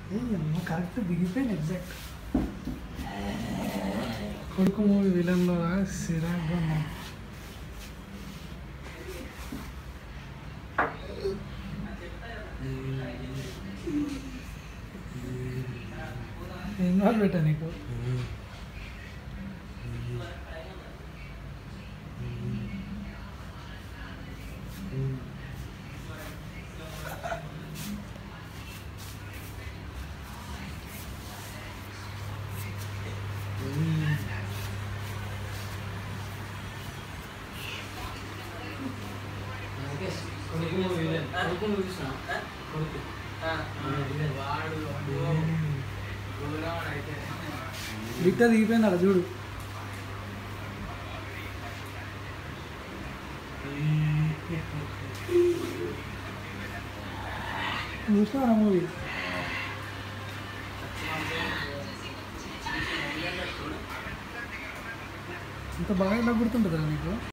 correct దిగిపోయింది exact కొడుకు movie విలన్లో సిరాగ్గా ఉన్నాం ఏం కావాలి పెట్టా నీకు కొడుకు మూవీ కొడుకు మూవీ చూసిన కొడుకు వాడు ఘోరం అయితే బిట్ట దిగిపోయింది అలా చూడు చూసినా మూవీ అంత బాగా ఎలా గుర్తుంటుందా నీకు